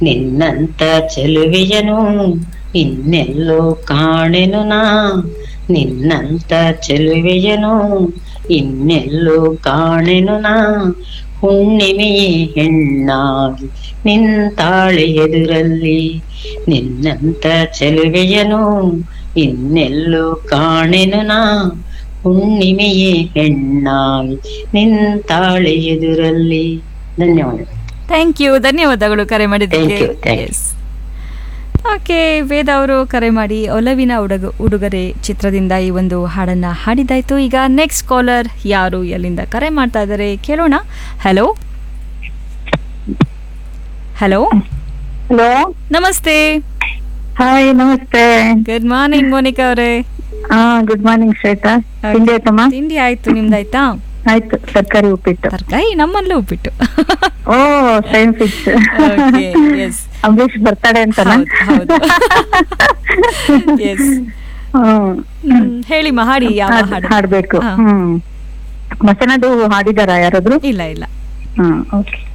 ನಿನ್ನಂತ ಚೆಲುವೆಯನು ಇನ್ನೆಲ್ಲೋ ಕಾಣೆನು ನಾ ನಿನ್ನಂತ ಚೆಲುವೆಯನು ಇನ್ನೆಲ್ಲೋ ಕಾಣೆನು ನಾ ಹುಣ್ಣಿಮೆಯೇ ಹೆಣ್ಣಾಗಿ ನಿಂತಾಳೆ ಎದುರಲ್ಲಿ ನಿನ್ನಂತ ಚೆಲುವೆಯನು ಇನ್ನೆಲ್ಲೋ ಕಾಣೆನು ನಾ ಹುಣ್ಣಿಮೆಯೇ ಹೆಣ್ಣಾಗಿ ನಿಂತಾಳೆ ಎದುರಲ್ಲಿ ಧನ್ಯವಾದಗಳು ಥ್ಯಾಂಕ್ ಯು ಧನ್ಯವಾದಗಳು ಕರೆ ಮಾಡಿದ್ದಕ್ಕೆ Thank you, thank you. Okay Veda ಅವರು ಕರೆ ಮಾಡಿ ಒಲವಿನ ಉಡುಗ ಉಡುಗೊರೆ ಚಿತ್ರದಿಂದ ಈ ಒಂದು ಹಾಡನ್ನ ಹಾಡಿದಾಯ್ತು ಈಗ ನೆಕ್ಸ್ಟ್ ಕಾಲರ್ ಯಾರು ಎಲ್ಲಿಂದ ಕರೆ ಮಾಡ್ತಾ ಇದ್ದಾರೆ ಕೇಳೋಣ ಹಲೋ ಹಲೋ ಹಲೋ ನಮಸ್ತೆ ಹಾಯ್ ನಮಸ್ತೆ ಗುಡ್ ಮಾರ್ನಿಂಗ್ ಮೋನಿಕಾ ಅವರೇ ಹಾ ಗುಡ್ ಮಾರ್ನಿಂಗ್ ಶ್ವೇತಾ ತಿಂಡಿ ಆಯ್ತಮ್ಮ ತಿಂಡಿ ಆಯ್ತು ನಿಮ್ದಾಯ್ತಾ ಆಯ್ತು ತರಕಾರಿ ಉಪ್ಪಿಟ್ಟು ತರಕಾರಿ ನಮ್ಮಲ್ಲೂ ಉಪ್ಪಿಟ್ಟು ಓ ಸೈನ್ ಫಿಕ್ಸ್ Okay, yes. ಅಂಬರೀಶ್ ಬರ್ತಾಡೆ ಅಂತನಾ ಹೌದು, ಹೌದು. Yes. ಹ್ಮ್ ಹ್ಮ್, ಹೇಳಿ ಮಹಾಡಿ ಯಾವ ಹಾಡ್- ಹಾಡು ಹಾಡ್ಬೇಕು ಹಾ. ಹ್ಮ್ ಮಸನದು ಹಾಡಿದಾರ ಯಾರಾದ್ರು ಇಲ್ಲ ಇಲ್ಲ ಹ್ಮ್ ಓಕೆ